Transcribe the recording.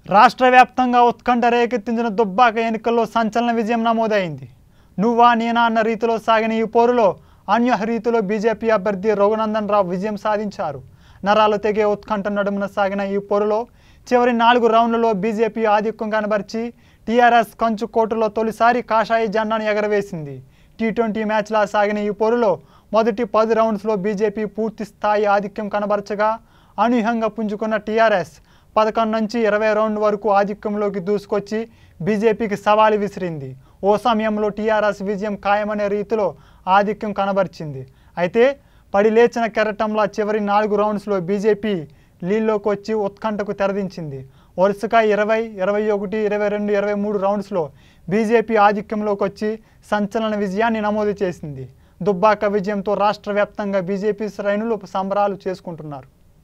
రాష్ట్ర వ్యాప్తంగా ఉత్కంఠ రేకెత్తించిన దుబ్బాక ఎన్నికల్లో సంచలన విజయం నమోదైంది నువ్వా నేనా అన్న రీతిలో సాగిన ఈ పోరులో అన్య రీతిలో బీజేపీ అభ్యర్థి రఘునందన్ రావు విజయం సాధించారు నరాలు తెగే ఉత్కంఠ నడుమున సాగిన ఈ పోరులో చివరి నాలుగు రౌండ్లలో బీజేపీ ఆధిక్యం కనబరిచి టీఆర్ఎస్ కంచుకోటలో తొలిసారి కాషాయ జెండాను ఎగరవేసింది టీ ట్వంటీ మ్యాచ్లా సాగిన ఈ పోరులో మొదటి పది రౌండ్స్లో బీజేపీ పూర్తి స్థాయి ఆధిక్యం కనబరచగా అనూహ్యంగా పుంజుకున్న టీఆర్ఎస్ పదకొండు నుంచి ఇరవై రౌండ్ వరకు ఆధిక్యంలోకి దూసుకొచ్చి బీజేపీకి సవాలు విసిరింది ఓ సమయంలో టీఆర్ఎస్ విజయం ఖాయమనే రీతిలో ఆధిక్యం కనబరిచింది అయితే పడి లేచిన కెరటంలా చివరి నాలుగు రౌండ్స్లో బీజేపీ లీల్లోకి వచ్చి ఉత్కంఠకు తెరదించింది వరుసగా ఇరవై ఇరవై ఒకటి ఇరవై రెండు ఇరవై మూడు రౌండ్స్లో బీజేపీ ఆధిక్యంలోకి వచ్చి సంచలన విజయాన్ని నమోదు చేసింది దుబ్బాక విజయంతో రాష్ట్ర వ్యాప్తంగా బీజేపీ శ్రేణులు సంబరాలు చేసుకుంటున్నారు